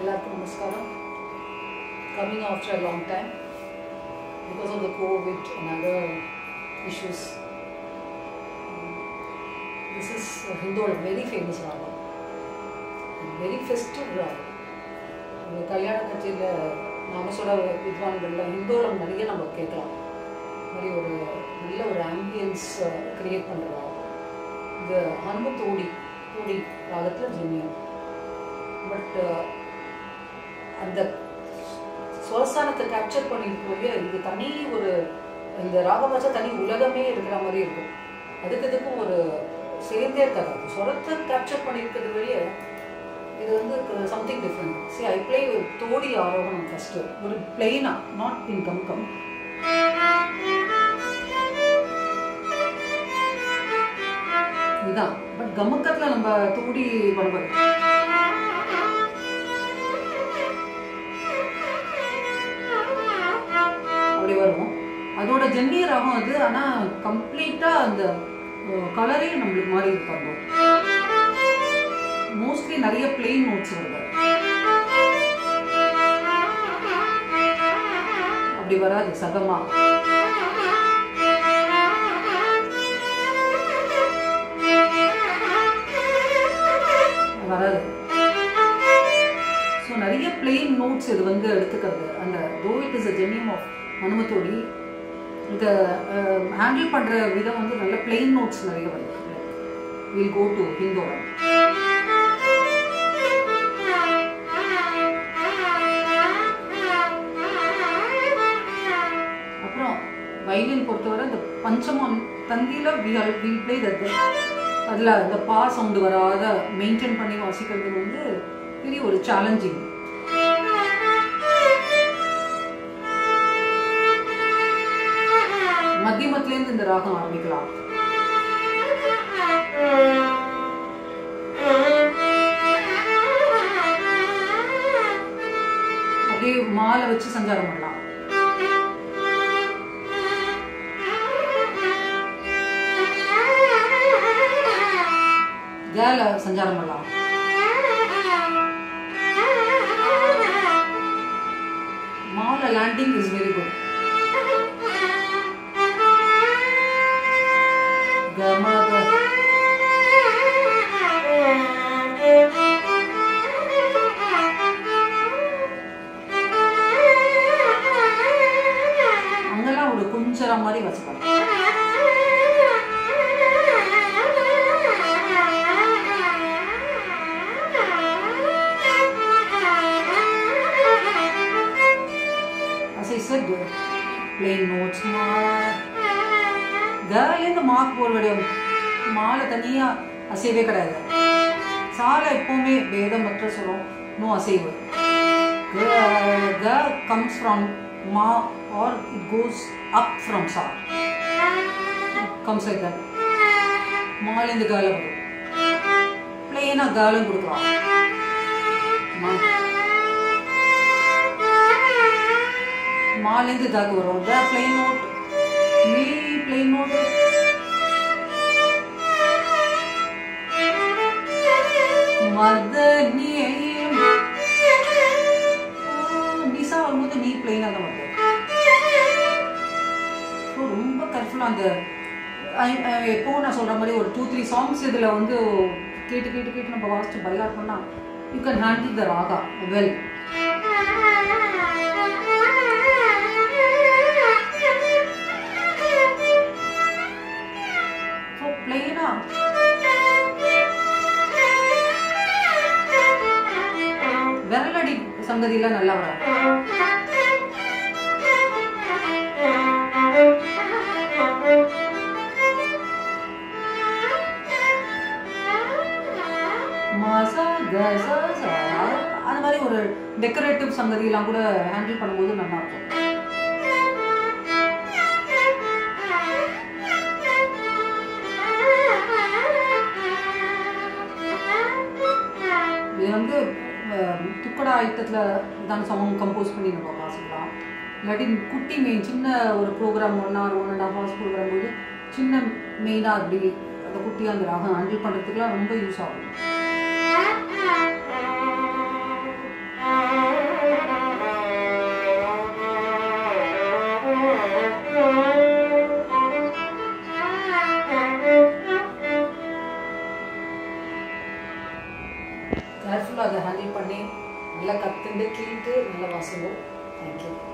எல்லாருக்கும் நமஸ்காரம் coming after a long time because of the COVID and other issues. Um, This is a Hindolam, very famous raga. And very festive raga. இந்த கல்யாண கட்சியில் நாமசோட வித்வான்களில் ஹிந்தோளம் நிறைய நம்ம கேட்கலாம் இந்த மாதிரி ஒரு நல்ல ஒரு ஆம்பியன்ஸ் கிரியேட் பண்ணுற இது ஹனும தோடி தோடி ராகத்தில் ஜெமியம் பட் அந்த சுவஸ்தானத்தை கேப்சர் பண்ணியிருக்கக்கூடிய இது தனி ஒரு இந்த ராகபாஜா தனி உலகமே இருக்கிற மாதிரி இருக்கும் அதுக்கு இதுக்கும் ஒரு சேர்ந்தே இருக்காது ஸ்வரத்தை கேப்சர் பண்ணியிருக்கிறது வழிய இது வந்து சம்திங் டிஃப்ரெண்ட் சி ஐ பிளே தோடி ஆரோகணம் ஃபஸ்ட்டு ஒரு பிளெயினா நாட் இன் கம் கம் இதுதான் பட் கமுக்கத்தில் நம்ம தோடி பண்ணுவோம் அப்படி வரும் அதோட ஜென்னி ராகம் அது ஆனால் கம்ப்ளீட்டாக அந்த கலரே நம்மளுக்கு மாறி இருப்பாங்க மோஸ்ட்லி நிறைய பிளெயின் நோட்ஸ் வருது அப்படி வராது சகமா வராது ஸோ நிறைய பிளெயின் நோட்ஸ் இது வந்து எடுத்துக்கிறது அந்த though it is a genius of Hanumatodi இதை ஹேண்டில் பண்ணுற விதம் வந்து நல்ல பிளெயின் நோட்ஸ் நிறைய வருது வில் கோ டு ஹிந்தோடம் அப்புறம் வயலின் பொறுத்தவரை இந்த பஞ்சமம் தந்தியில் we all will play that அதில் இந்த பா சவுண்டு வராத மெயின்டைன் பண்ணி வாசிக்கிறது வந்து பெரிய ஒரு சேலஞ்சிங் மத்தியமத்திலேருந்து இந்த ராகம் ஆரம்பிக்கலாம் அப்படியே மாலை வச்சு சஞ்சாரம் பண்ணலாம் கேல சஞ்சாரம் பண்ணலாம் மாலை லேண்டிங் இஸ் வெரி குட் கமக அங்கெல்லாம் ஒரு குஞ்சர மாதிரி வச்சுக்கலாம் As I said, plain notes மா கேர்லேருந்து மார்க் போர் வடிவம் மாலை தனியாக அசைவே கிடையாது சாலை எப்பவுமே வேதம் மற்ற சொல்லும் நோ அசைவு க கம்ஸ் ஃப்ரம் மா or it goes up from சா கம்ஸ் லைக் தட் மாலேருந்து கால வரும் பிளெயினாக காலம் கொடுக்கலாம் மா மாலேருந்து தாக்கு வரும் த பிளெயின் நோட் மீ பிளெயின் நோட் மதனியே நிசா வரும்போது நீ பிளெயினாக தான் வருது ஸோ ரொம்ப கர்ஃபுல்லாக அந்த எப்போவும் நான் சொல்கிற மாதிரி ஒரு டூ த்ரீ சாங்ஸ் இதில் வந்து கேட்டு கேட்டு கேட்டு நம்ம வாசிச்சு பைலாட் பண்ணால் you can handle the raga well so பிளெயினா விரலடி சங்கதியெல்லாம் நல்லா வரும் மாசா கசா சா அந்த மாதிரி ஒரு டெக்கரேட்டிவ் சங்கதியெல்லாம் கூட ஹேண்டில் பண்ணும்போது நல்லா இருக்கும் இது வந்து துக்கடா ஐட்டத்தில் தான் சாங் கம்போஸ் பண்ணி நம்ம வாசிக்கலாம் இல்லாட்டி குட்டி மெயின் சின்ன ஒரு program one hour one and half hours program போது சின்ன மெயினாக அப்படி அந்த குட்டியாக அந்த ராகம் ஹேண்டில் பண்ணுறதுக்குலாம் ரொம்ப யூஸ் ஆகும் நல்லா கற்றுண்டு கேட்டு நல்லா வாசிங்கோ தேங்க்யூ